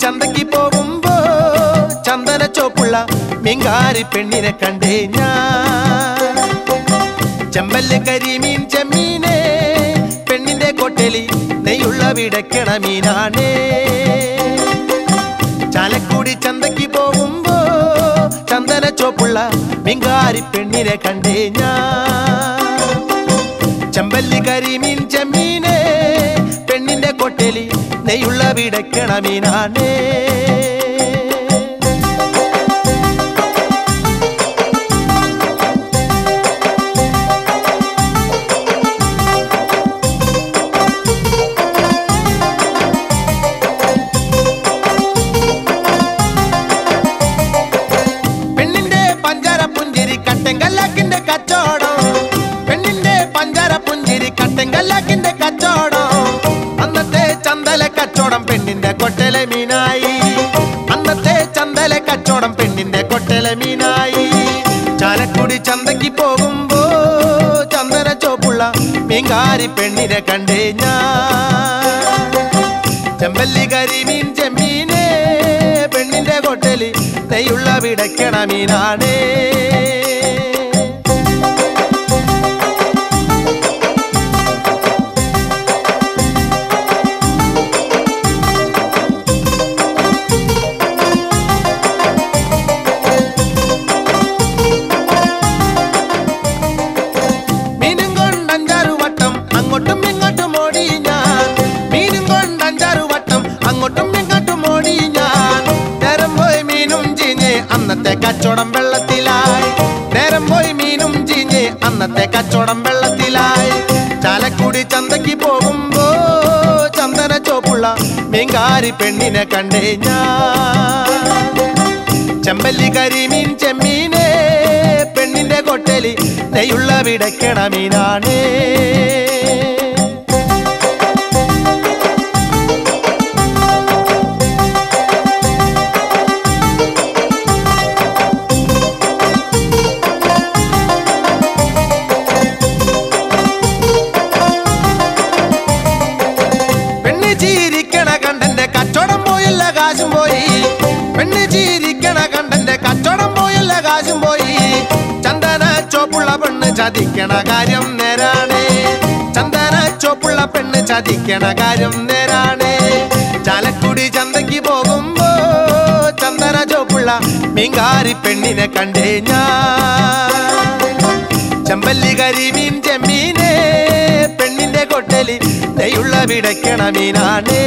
ചന്തയ്ക്ക് പോകുമ്പോ ചന്ദന ചോപ്പുള്ള മീങ്കാരി പെണ്ണിനെ കണ്ടേ ഞാൻ ചെമ്പല്ല് കരിമീൻ ചെമ്മീനെ പെണ്ണിന്റെ കൊട്ടലി നെയ്യുള്ള വിടക്കണ മീനാണേ ചാലക്കുടി ചന്തയ്ക്ക് പോകുമ്പോ ചന്ദന ചോപ്പുള്ള മീങ്കാരി പെണ്ണിനെ കണ്ടേ ഞാൻ ചെമ്പല്ലി കരിമീൻ ചെമ്മീനെ പെണ്ണിന്റെ കൊട്ടലി നെയ്യുള്ള വിടക്കണ മീനാണേ പെണ്ണിന്റെ പഞ്ചാര പുഞ്ചിരി കട്ടങ്കല്ലാക്കിന്റെ കച്ചോടം പെണ്ണിന്റെ പഞ്ചാര പുഞ്ചിരി കട്ടങ്കല്ലാക്കിന്റെ കച്ചോടം അന്നത്തെ ചന്തല കച്ചോടം പെണ്ണിന്റെ കൊട്ടല മീനായി അന്നത്തെ ചന്തല കച്ചോടം പെണ്ണിന്റെ കൊട്ടല മീനായി ചാലക്കുടി ചന്തയ്ക്ക് പോകുമ്പോ ചന്ദന ചോപ്പുള്ള മീങ്കാരി പെണ്ണിനെ കണ്ടേ ഞാൻ ചെമ്പല്ലി കരിമീൻ ചെമ്മീനെ പെണ്ണിന്റെ കൊട്ടലി നെയ്യുള്ള വിടക്കണ മീനാണേ മീനും കൊണ്ട് അഞ്ചാറ് വട്ടം അങ്ങോട്ടും ഇങ്ങോട്ടും ഓടി ഞാൻ മീനും കൊണ്ട് അഞ്ചാറ് വട്ടം അങ്ങോട്ടും ഇങ്ങോട്ടും ഓടി ഞാൻ നേരം പോയി മീനും ചീഞ്ഞ് അന്നത്തെ കച്ചവടം വെള്ളത്തിലായി നേരം പോയി മീനും ചീഞ്ഞ് അന്നത്തെ കച്ചവടം വെള്ളത്തിലായി ചാലക്കുടി ചന്തയ്ക്ക് പോകുമ്പോ ചന്ദന ചോപ്പുള്ള മീൻകാരി പെണ്ണിനെ കണ്ടേ ഞാൻ ചെമ്പല്ലി കരിമീൻ ചെമ്മീനെ പെണ്ണിന്റെ കൊട്ടലി നെയ്യുള്ള വിടക്കണ മീനാണേ പെണ്ണ് ചീരിക്കണ കണ്ടന്റെ കച്ചവടം പോയല്ല കാശും പോയി പെണ്ണ് ചീരിക്കണ കണ്ടന്റെ കച്ചവടം പോയല്ല കാശും പോയി ചന്ദന ചോപ്പുള്ള പെണ്ണ് ചതിക്കണ കാര്യം നേരാണേ ചന്ദന ചോപ്പുള്ള പെണ്ണ് ചതിക്കണ കാര്യം നേരാണേ ചാലക്കുടി ചന്തയ്ക്ക് പോകുമ്പോ ചന്ദന ചോപ്പുള്ള മീങ്കാരി പെണ്ണിനെ കണ്ടേ ഞാൻ ചെമ്പല്ലി കരിമീൻ ചെമ്മീനെ പെണ്ണിന്റെ കൊട്ടലി നെയ്യുള്ള വിടക്കണ മീനാണേ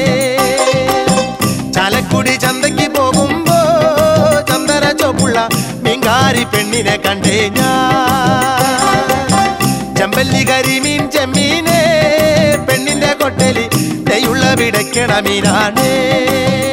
ചാലക്കുടി ചന്തയ്ക്ക് പോകുമ്പോ ചന്ദന ചോപ്പുള്ള മീൻകാരി പെണ്ണിനെ കണ്ടേ ഞാൻ ചെമ്പല്ലി കരിമീൻ ചെമ്മീനെ പെണ്ണിന്റെ കൊട്ടലി നെയ്യുള്ള വിടക്കണ മീനാണേ